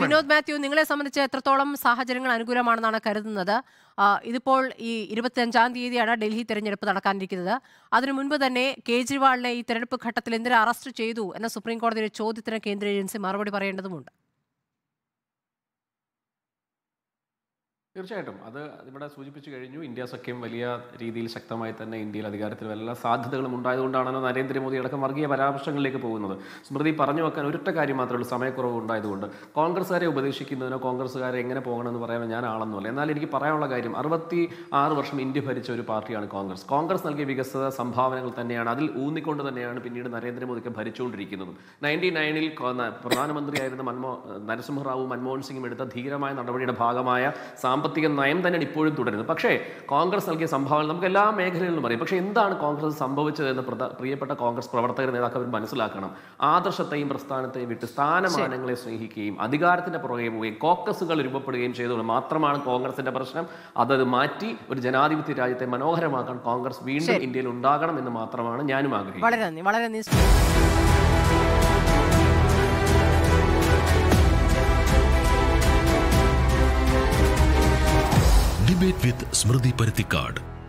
വിനോദ് മാത്യു നിങ്ങളെ സംബന്ധിച്ച് എത്രത്തോളം സാഹചര്യങ്ങൾ അനുകൂലമാണെന്നാണ് കരുതുന്നത് ആ, ഇതിപ്പോൾ ഈ ഇരുപത്തിയഞ്ചാം തീയതിയാണ് ഡൽഹി തെരഞ്ഞെടുപ്പ് നടക്കാനിരിക്കുന്നത് അതിനു മുൻപ് തന്നെ കേജ്രിവാളിനെ ഈ തെരഞ്ഞെടുപ്പ് ഘട്ടത്തിൽ എന്തിനു അറസ്റ്റ് ചെയ്തു എന്ന സുപ്രീം കോടതിയുടെ ചോദ്യത്തിന് കേന്ദ്ര ഏജൻസി മറുപടി പറയേണ്ടതുമുണ്ട് തീർച്ചയായിട്ടും അത് ഇവിടെ സൂചിപ്പിച്ചു കഴിഞ്ഞു ഇന്ത്യ സഖ്യം വലിയ രീതിയിൽ ശക്തമായി തന്നെ ഇന്ത്യയിൽ അധികാരത്തിൽ എല്ലാ സാധ്യതകളും ഉണ്ടായതുകൊണ്ടാണല്ലോ നരേന്ദ്രമോദി അടക്കം വർഗീയ പരാമർശങ്ങളിലേക്ക് പോകുന്നത് സ്മൃതി പറഞ്ഞു വെക്കാൻ ഒരൊറ്റ കാര്യം മാത്രമേ ഉള്ളൂ സമയക്കുറവ് ഉണ്ടായതുകൊണ്ട് കോൺഗ്രസ്സുകാരെ ഉപദേശിക്കുന്നതിനോ കോൺഗ്രസ്സുകാരെ എങ്ങനെ പോകണമെന്ന് പറയാനോ ഞാൻ ആളൊന്നുമല്ല എന്നാൽ എനിക്ക് പറയാനുള്ള കാര്യം അറുപത്തി ആറ് വർഷം ഇന്ത്യ ഭരിച്ച ഒരു പാർട്ടിയാണ് കോൺഗ്രസ് കോൺഗ്രസ് നൽകിയ വികസന സംഭാവനകൾ തന്നെയാണ് അതിൽ ഊന്നിക്കൊണ്ട് തന്നെയാണ് പിന്നീട് നരേന്ദ്രമോദിക്ക് ഭരിച്ചുകൊണ്ടിരിക്കുന്നത് നയൻറ്റി നയനിൽ പ്രധാനമന്ത്രിയായിരുന്ന മൻമോ നരസിംഹറാവു മൻമോഹൻ സിംഗും എടുത്ത ധീരമായ നടപടിയുടെ ഭാഗമായ സാമ്പത്തിക നയം തന്നെയാണ് ഇപ്പോഴും തുടരുന്നത് പക്ഷേ കോൺഗ്രസ് നൽകിയ സംഭാവന നമുക്ക് എല്ലാ മേഖലകളിലും അറിയാം പക്ഷേ എന്താണ് കോൺഗ്രസ് സംഭവിച്ചത് എന്ന് പ്രധ- പ്രിയപ്പെട്ട കോൺഗ്രസ് പ്രവർത്തകർ നേതാക്കൾ മനസ്സിലാക്കണം ആദർശത്തെയും പ്രസ്ഥാനത്തെയും വിട്ട് സ്ഥാനമാനങ്ങളെ സ്നേഹിക്കുകയും അധികാരത്തിന്റെ പുറകെ പോവുകയും കോക്കസുകൾ രൂപപ്പെടുകയും ചെയ്തതുകൊണ്ട് മാത്രമാണ് കോൺഗ്രസിന്റെ പ്രശ്നം അതത് മാറ്റി ഒരു ജനാധിപത്യ രാജ്യത്തെ മനോഹരമാക്കാൻ കോൺഗ്രസ് വീണ്ടും ഇന്ത്യയിൽ ഉണ്ടാകണം എന്ന് മാത്രമാണ് ഞാനും ആഗ്രഹിക്കുന്നത് വളരെ നന്ദി വളരെ നന്ദി ഡിബേറ്റ് വിത്ത് സ്മൃതി പരുത്തിക്കാട്